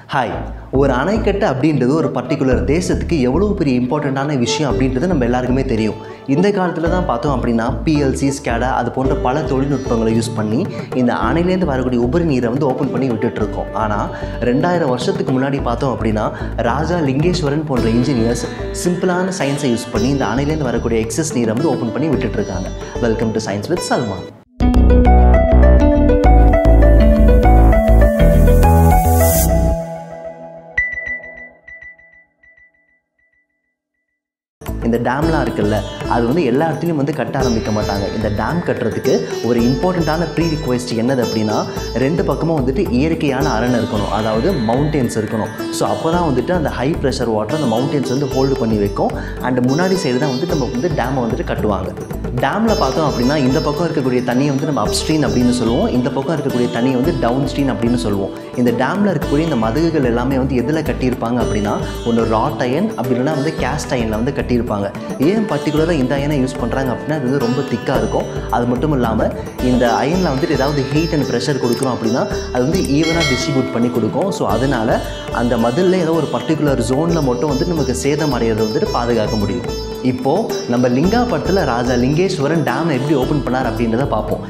hi ஒரு அணைக்கட்டு அப்படின்றது ஒரு பர்டிகுலர் தேசத்துக்கு எவ்வளோ பெரிய இம்பார்ட்டண்ட்டான விஷயம் அப்படின்றது நம்ம எல்லாருக்குமே தெரியும் இந்த காலத்தில் தான் பார்த்தோம் அப்படின்னா பிஎல்சி ஸ்கேடா அது போன்ற பல தொழில்நுட்பங்களை யூஸ் பண்ணி இந்த அணையிலேருந்து வரக்கூடிய உபரி நீரை வந்து ஓப்பன் பண்ணி விட்டுட்டு இருக்கோம் ஆனால் ரெண்டாயிரம் வருஷத்துக்கு முன்னாடி பார்த்தோம் அப்படின்னா ராஜா லிங்கேஸ்வரன் போன்ற இன்ஜினியர்ஸ் சிம்பிளான சயின்ஸை யூஸ் பண்ணி இந்த அணையிலேருந்து வரக்கூடிய எக்ஸஸ் நீரை வந்து ஓப்பன் பண்ணி விட்டுட்டு இருக்காங்க welcome to science with Salman இந்த டேம்லாம் இருக்குல்ல அது வந்து எல்லா இடத்துலையும் வந்து கட்ட ஆரம்பிக்க மாட்டாங்க இந்த டேம் கட்டுறதுக்கு ஒரு இம்பார்ட்டண்ட்டான ப்ரீ ரிக்வெஸ்ட் என்னது அப்படின்னா ரெண்டு பக்கமும் வந்துட்டு இயற்கையான அரண் இருக்கணும் அதாவது மவுண்டென்ஸ் இருக்கணும் ஸோ அப்போ தான் வந்துட்டு அந்த ஹை ப்ரெஷர் வாட்டர் அந்த மவுண்டென்ஸ் வந்து ஹோல்டு பண்ணி வைக்கும் அண்ட் முன்னாடி சைடு தான் வந்து நம்ம வந்து டேமை வந்துட்டு கட்டுவாங்க டேமில் பார்த்தோம் அப்படின்னா இந்த பக்கம் இருக்கக்கூடிய தண்ணியை வந்து நம்ம அப்ஸ்ட்ரீன் அப்படின்னு சொல்லுவோம் இந்த பக்கம் இருக்கக்கூடிய தண்ணியை வந்து டவுன் ஸ்ட்ரீன் அப்படின்னு சொல்லுவோம் இந்த டேமில் இருக்கக்கூடிய இந்த மதகுகள் எல்லாமே வந்து எதில் கட்டியிருப்பாங்க அப்படின்னா ஒன்று ராட் அயன் அப்படி இல்லைன்னா வந்து கேஸ்ட் அயனில் வந்து கட்டியிருப்பாங்க ஏன் பர்டிகுலராக இந்த அயனை யூஸ் பண்ணுறாங்க அப்படின்னா இது வந்து ரொம்ப திக்காக இருக்கும் அது மட்டும் இல்லாமல் இந்த அயனில் வந்துட்டு ஏதாவது ஹீட் அண்ட் ப்ரெஷர் கொடுக்குறோம் அப்படின்னா அது வந்து ஈவனாக டிஸ்ட்ரிபியூட் பண்ணி கொடுக்கும் ஸோ அதனால் அந்த மதிலில் ஏதோ ஒரு பர்டிகுலர் ஜோனில் மட்டும் வந்து நமக்கு சேதம் அடையிறதை வந்துட்டு பாதுகாக்க முடியும் இப்போது நம்ம லிங்கா படத்தில் ராஜா லிங்கேஸ்வரன் டேமை எப்படி ஓப்பன் பண்ணார் அப்படின்றத பார்ப்போம்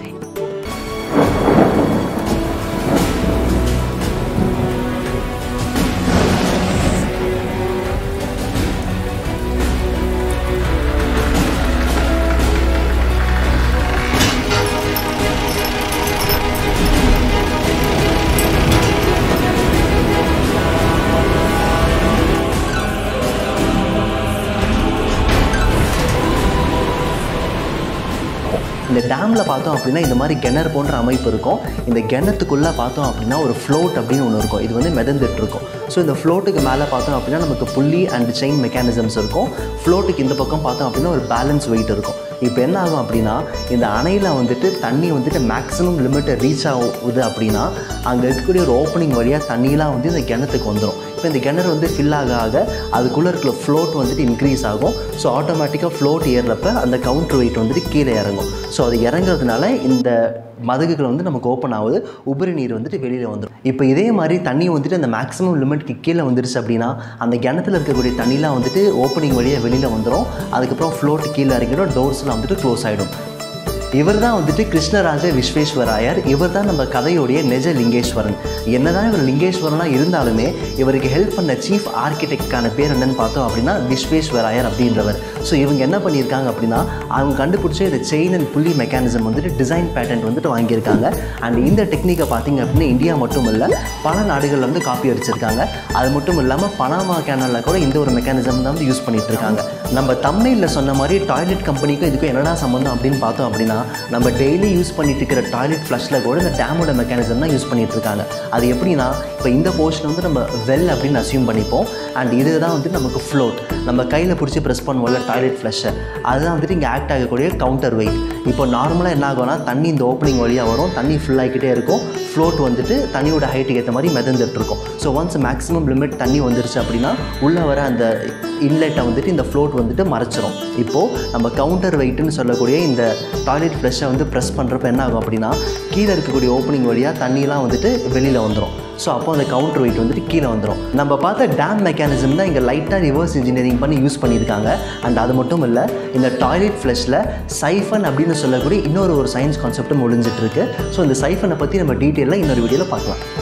இந்த டேமில் பார்த்தோம் அப்படின்னா இந்த மாதிரி கிணறு போன்ற அமைப்பு இருக்கும் இந்த கிணத்துக்குள்ளே பார்த்தோம் அப்படின்னா ஒரு ஃப்ளோட் அப்படின்னு ஒன்று இருக்கும் இது வந்து மிதந்துட்டு இருக்கும் ஸோ இந்த ஃப்ளோட்டுக்கு மேலே பார்த்தோம் அப்படின்னா நமக்கு புள்ளி அண்ட் செயின் மெக்கானிசம்ஸ் இருக்கும் ஃப்ளோட்டுக்கு இந்த பக்கம் பார்த்தோம் அப்படின்னா ஒரு பேலன்ஸ் வெயிட் இருக்கும் இப்போ என்ன ஆகும் அப்படின்னா இந்த அணையில் வந்துட்டு தண்ணி வந்துட்டு மேக்ஸிமம் லிமிட்டை ரீச் ஆகுது அப்படின்னா அங்கே இருக்கக்கூடிய ஒரு ஓப்பனிங் வழியாக தண்ணியெலாம் வந்து இந்த கிணத்துக்கு வந்துடும் இப்போ இந்த கிணறு வந்து ஃபில் ஆக ஆக அதுக்குள்ளே இருக்கிற ஃப்ளோட் வந்துட்டு இன்க்ரீஸ் ஆகும் ஸோ ஆட்டோமேட்டிக்காக ஃப்ளோட் ஏறுறப்ப அந்த கவுண்டர் வெயிட் வந்துட்டு கீழே இறங்கும் ஸோ அது இறங்குறதுனால இந்த மதகுகள் வந்து நமக்கு ஓப்பன் ஆகுது உபரி நீர் வந்துட்டு வெளியில் வந்துடும் இப்போ இதே மாதிரி தண்ணி வந்துட்டு அந்த மேக்ஸிமம் லிமிட்க்கு கீழே வந்துருச்சு அப்படின்னா அந்த கிணத்துல இருக்கக்கூடிய தண்ணிலாம் வந்துட்டு ஓப்பனிங் வழியாக வெளியில் வந்துடும் அதுக்கப்புறம் ஃப்ளோட் கீழே இறங்கிடும் டோர்ஸ்லாம் வந்துட்டு க்ளோஸ் ஆகிடும் இவர் தான் வந்துட்டு கிருஷ்ணராஜ விஸ்வேஸ்வராயர் இவர் தான் நம்ம கதையோடைய நிஜ லிங்கேஸ்வரன் என்னதான் இவர் லிங்கேஸ்வரனாக இருந்தாலுமே இவருக்கு ஹெல்ப் பண்ண சீஃப் ஆர்கிடெக்ட்கான பேர் என்னன்னு பார்த்தோம் அப்படின்னா விஸ்வேஸ்வராயர் அப்படின்றவர் ஸோ இவங்க என்ன பண்ணியிருக்காங்க அப்படின்னா அவங்க கண்டுபிடிச்ச இந்த செயின் அண்ட் புள்ளி மெக்கானிசம் வந்துட்டு டிசைன் பேட்டன்ட் வந்துட்டு வாங்கியிருக்காங்க அண்ட் இந்த டெக்னிக்கை பார்த்தீங்க அப்படின்னா இந்தியா மட்டும் இல்லை பல நாடுகளில் வந்து காப்பி அடிச்சிருக்காங்க அது மட்டும் இல்லாமல் பனாமா கேனலில் கூட இந்த ஒரு மெக்கானிசம் தான் வந்து யூஸ் பண்ணிட்டு இருக்காங்க நம்ம தமிழில் சொன்ன மாதிரி டாய்லெட் கம்பெனிக்கும் இதுக்கும் என்னடா சம்மந்தம் அப்படின்னு பார்த்தோம் அப்படின்னா நம்ம டெய்லி யூஸ் பண்ணிட்டு இருக்கிற டாய்லெட் ஃப்ளஷில் கூட இந்த டேமோட மெக்கானிசம் தான் யூஸ் பண்ணிட்டு இருக்காங்க அது எப்படின்னா இப்போ இந்த போர்ஷன் வந்து நம்ம வெல் அப்படின்னு அசியூம் பண்ணிப்போம் அண்ட் இதுதான் வந்து நமக்கு ஃப்ளோட் நம்ம கையில் பிடிச்சி ப்ரெஸ் பண்ணுவோம்ல டாய்லெட் ஃப்ளஷை அதுதான் வந்துட்டு இங்கே ஆக்ட் ஆகக்கூடிய கவுண்டர் வெயிட் இப்போ நார்மலாக என்ன ஆகும்னா தண்ணி இந்த ஓப்பனிங் வழியாக வரும் தண்ணி ஃபுல் ஆகிக்கிட்டே இருக்கும் ஃப்ளோட் வந்துட்டு தண்ணியோட ஹைட்டுக்கு ஏற்ற மாதிரி மிதந்துட்டு இருக்கும் ஸோ ஒன்ஸ் மேக்ஸிமம் லிமிட் தண்ணி வந்துருச்சு அப்படின்னா உள்ளே வர அந்த இன்லெட்டை வந்துட்டு இந்த ஃப்ளோட் வந்துட்டு மறைச்சிரும் இப்போது நம்ம கவுண்டர் வெயிட்னு சொல்லக்கூடிய இந்த டாய்லெட் ஃப்ளஷை வந்து ப்ரெஸ் பண்ணுறப்ப என்ன ஆகும் அப்படின்னா கீழே இருக்கக்கூடிய ஓப்பனிங் வழியாக தண்ணிலாம் வந்துட்டு வெளியில் வந்துடும் ஸோ அப்போ அந்த கவுண்டர் வெயிட் வந்துட்டு கீழே வந்துடும் நம்ம பார்த்த டேம் மெக்கானிசம் தான் இங்கே லைட்டாக ரிவர்ஸ் இன்ஜினியரிங் பண்ணி யூஸ் பண்ணியிருக்காங்க அண்ட் அது மட்டும் இல்லை இந்த டாய்லெட் ஃப்ளஷில் சைஃபன் அப்படின்னு சொல்லக்கூடிய இன்னொரு ஒரு சயின்ஸ் கான்செப்டும் ஒளிஞ்சிட்டு இருக்கு ஸோ இந்த சைஃபனை பற்றி நம்ம டீட்டெயிலாக இன்னொரு வீடியோவில் பார்க்கலாம்